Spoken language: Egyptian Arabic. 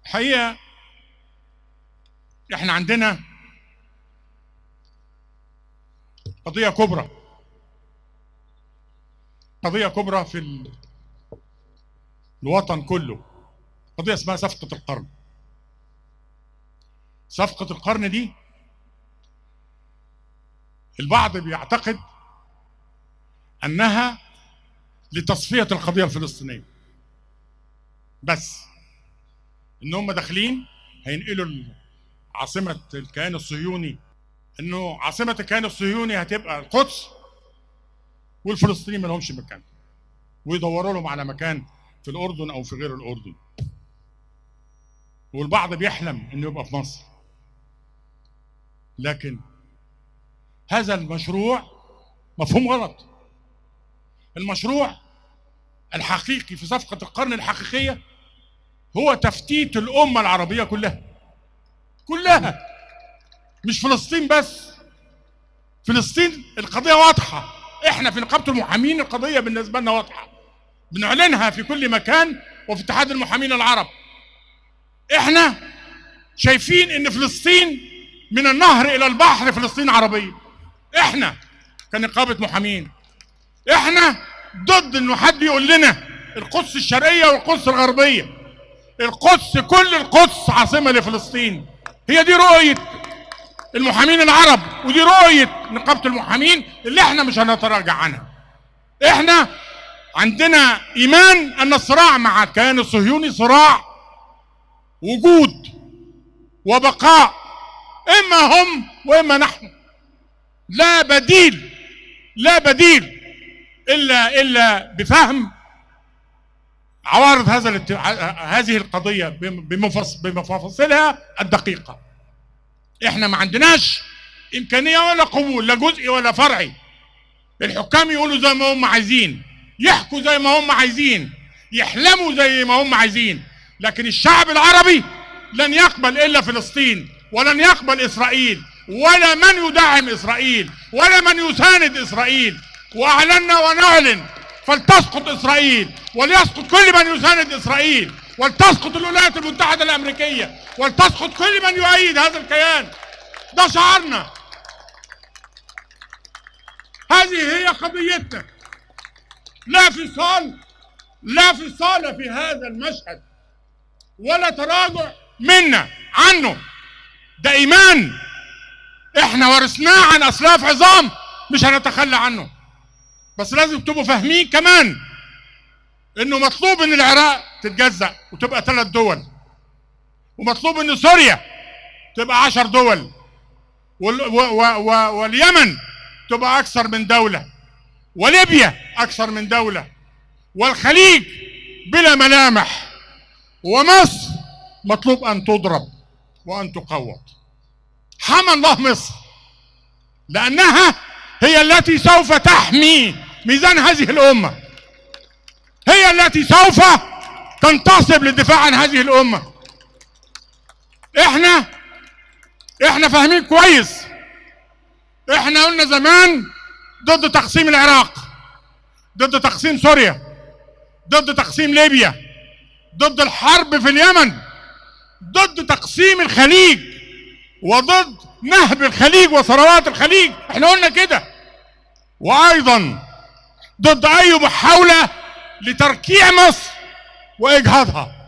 الحقيقه احنا عندنا قضيه كبرى قضيه كبرى في ال- الوطن كله قضيه اسمها صفقه القرن صفقه القرن دي البعض بيعتقد انها لتصفيه القضيه الفلسطينيه بس ان هم داخلين هينقلوا عاصمه الكيان الصهيوني انه عاصمه الكيان الصهيوني هتبقى القدس والفلسطينيين ما لهمش مكان ويدوروا لهم على مكان في الاردن او في غير الاردن والبعض بيحلم انه يبقى في مصر لكن هذا المشروع مفهوم غلط المشروع الحقيقي في صفقة القرن الحقيقية هو تفتيت الأمة العربية كلها كلها مش فلسطين بس فلسطين القضية واضحة احنا في نقابة المحامين القضية بالنسبة لنا واضحة بنعلنها في كل مكان وفي اتحاد المحامين العرب احنا شايفين ان فلسطين من النهر الى البحر فلسطين عربية احنا كنقابة محامين احنا ضد انه حد يقول لنا القدس الشرقية والقدس الغربية القدس كل القدس عاصمة لفلسطين هي دي رؤية المحامين العرب ودي رؤية نقابة المحامين اللي احنا مش هنتراجع عنها احنا عندنا ايمان ان الصراع مع الكيان الصهيوني صراع وجود وبقاء اما هم واما نحن لا بديل لا بديل الا الا بفهم عوارض هذا الات- هذه القضيه بمفص- بمفاصلها الدقيقه احنا ما عندناش امكانيه ولا قبول لا جزئي ولا فرعي الحكام يقولوا زي ما هم عايزين يحكوا زي ما هم عايزين يحلموا زي ما هم عايزين لكن الشعب العربي لن يقبل الا فلسطين ولن يقبل اسرائيل ولا من يدعم اسرائيل ولا من يساند اسرائيل واعلنا ونعلن فلتسقط اسرائيل وليسقط كل من يساند اسرائيل ولتسقط الولايات المتحده الامريكيه ولتسقط كل من يؤيد هذا الكيان ده شعارنا هذه هي قضيتنا لا فصال لا فصال في هذا المشهد ولا تراجع منا عنه ده ايمان احنا ورثناه عن اسلاف عظام مش هنتخلى عنه بس لازم تبقوا فاهمين كمان انه مطلوب ان العراق تتجزأ وتبقى ثلاث دول ومطلوب ان سوريا تبقى عشر دول وال و و و واليمن تبقى اكثر من دولة وليبيا اكثر من دولة والخليج بلا ملامح ومصر مطلوب ان تضرب وان تقوض حمى الله مصر لانها هي التي سوف تحمي ميزان هذه الامه هي التي سوف تنتصب للدفاع عن هذه الامه احنا احنا فاهمين كويس احنا قلنا زمان ضد تقسيم العراق ضد تقسيم سوريا ضد تقسيم ليبيا ضد الحرب في اليمن ضد تقسيم الخليج وضد نهب الخليج وثروات الخليج احنا قلنا كده وايضا ضد اي محاولة لتركيع مصر واجهاضها